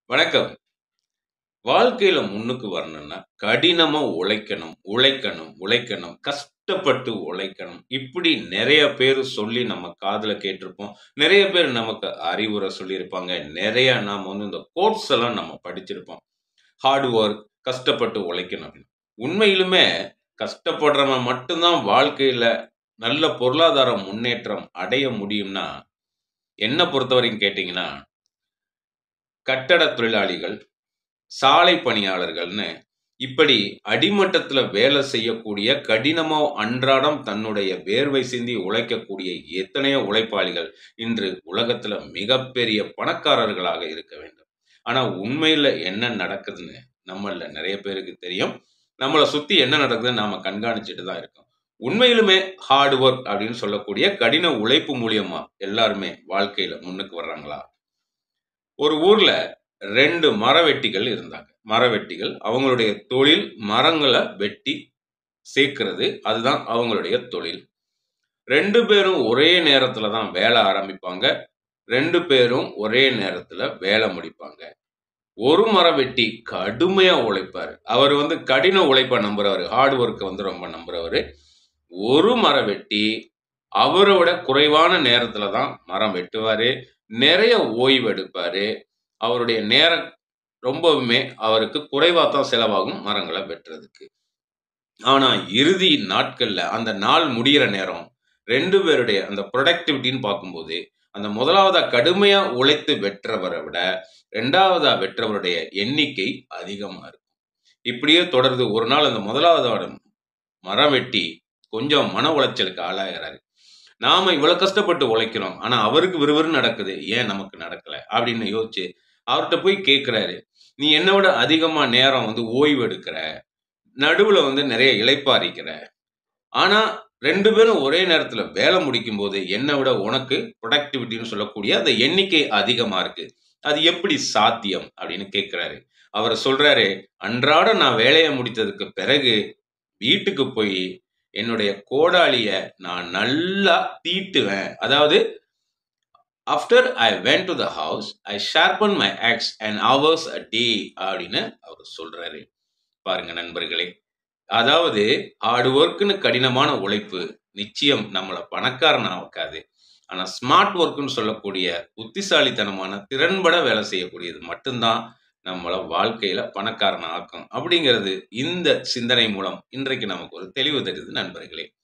வணக்கம். வாழ்க்கையில முன்னுக்கு வரணும்னா, கடினமா உழைக்கணும், உழைக்கணும், உழைக்கணும். கஷ்டப்பட்டு உழைக்கணும். இப்படி நெறைய பேரு சொல்லி நம்ம காதுல கேட்டிருப்போம். நெறைய பேர் நமக்கு அறிவுரை சொல்லியிருப்பாங்க. நெறைய நாம வந்து இந்த கோட்ஸ் எல்லாம் நம்ம படிச்சிருப்போம். ஹார்ட் வொர்க், கஷ்டப்பட்டு உழைக்கணும் அப்படின்னு. உண்மையிலுமே கஷ்டப்படுறவன் மட்டும் தான் வாழ்க்கையில நல்ல பொருளாதார முன்னேற்றம் அடைய முடியும்னா, என்ன பொறுத்தவரைக்கும் கேட்டீங்கன்னா, கட்டட தொழிலாளிகள், சாலை பணியாளர்கள்ன்னு இப்படி அடிமட்டத்தில வேலை செய்யக்கூடிய கடினமா அன்றாடம் தன்னுடைய வேர்வை சிந்தி உழைக்கக்கூடிய எத்தனையோ உழைப்பாளிகள் இன்று உலகத்தில மிகப்பெரிய பணக்காரர்களாக இருக்க வேண்டும். ஆனா உண்மையில என்ன நடக்குதுன்னு நம்மள்ல நெறைய பேருக்கு தெரியும். நம்மள சுத்தி என்ன நடக்குதுன்னு நாம கண்காணிச்சுட்டு தான் இருக்கோம். உண்மையிலுமே ஹார்ட் வொர்க் அப்படின்னு சொல்லக்கூடிய கடின உழைப்பு மூலியமா எல்லாருமே வாழ்க்கையில முன்னுக்கு வர்றாங்களா? ஒரு ஊர்ல 2 மரவெட்டிகள் இருந்தாங்க. மரவெட்டிகள் அவங்களுடைய தொழில் மரங்கள வெட்டி சேர்க்கிறது. அதுதான் அவங்களுடைய தொழில். 2 பேரும் ஒரே நேரத்தில தான் வேல ஆரம்பிப்பாங்க. 2 பேரும் ஒரே நேரத்தில வேல முடிப்பாங்க. ஒரு மரவெட்டி கடுமையா உழைப்பாரு. அவரு வந்து கடின உழைப்ப நம்புறவரு. ஹார்ட் வொர்க்க வந்து ரொம்ப நம்புறவரு. ஒரு மரவெட்டி அவர விட குறைவான நேரத்தில தான் மரம் வெட்டுவாரு. நெறைய ஓய்வு எடுப்பாரு. அவருடைய நேரம் ரொம்பவுமே அவருக்கு குறைவா தான் செலவாகும் மரங்கள வெட்டுறதுக்கு. ஆனா இறுதி நாட்கள்ல அந்த நாள் முடியிற நேரம் 2 பேருடைய அந்த புரொடக்டிவிட்டின்னு பார்க்கும்போது, அந்த முதலாவதா கடுமையா உழைத்து வெட்டுறவர விட 2வதா வெட்டுறவருடைய எண்ணிக்கை அதிகமா இருக்கும். இப்படியே தொடர்ந்து ஒரு நாள் அந்த முதலாவதோட மரம் வெட்டி கொஞ்சம் மன உளைச்சலுக்கு ஆளாகுறாரு. நாம இவ்வளோ கஷ்டப்பட்டு உழைக்கிறோம். ஆனா அவருக்கு விறுவிறுன்னு நடக்குது. ஏன் நமக்கு நடக்கல? அப்படின்னு யோசிச்சு அவர்ட்ட போய் கேட்கிறாரு. நீ என்ன விட அதிகமா நேரம் வந்து ஓய்வு எடுக்கிற. நடுவுல வந்து நெறைய இளைப்பாறிக்கிற. ஆனா 2 பேரும் ஒரே நேரத்தில வேல முடிக்கும்போது என்ன விட உனக்கு புரொடக்டிவிட்டின்னு சொல்லக்கூடிய அந்த எண்ணிக்கை அதிகமா இருக்கு. அது எப்படி சாத்தியம்? அப்படின்னு கேட்கிறாரு. அவரு சொல்றாரு, அன்றாடம் நான் வேலைய முடித்ததுக்கு பிறகு வீட்டுக்கு போயி என்னுடைய கோடாலிய நான் நல்லா தீட்டுவேன். அதாவது after I went to the house, I sharpen my axe an hours a day அப்படின்னு அவரு சொல்றாரு. பாருங்க நண்பர்களே. அதாவது ஹார்ட் வொர்க்ன்னு கடினமான உழைப்பு நிச்சயம் நம்மள பணக்காரன் ஆக்காது. ஆனா ஸ்மார்ட் வொர்க்ன்னு சொல்லக்கூடிய புத்திசாலித்தனமான திறன்பட வேலை செய்யக்கூடியது மட்டும் தான் நம்மள வாழ்க்கையில பணக்காரன் ஆக்கும். அப்படிங்கிறது இந்த சிந்தனை மூலம் இன்றைக்கு நமக்கு ஒரு தெளிவு தருது நண்பர்களே.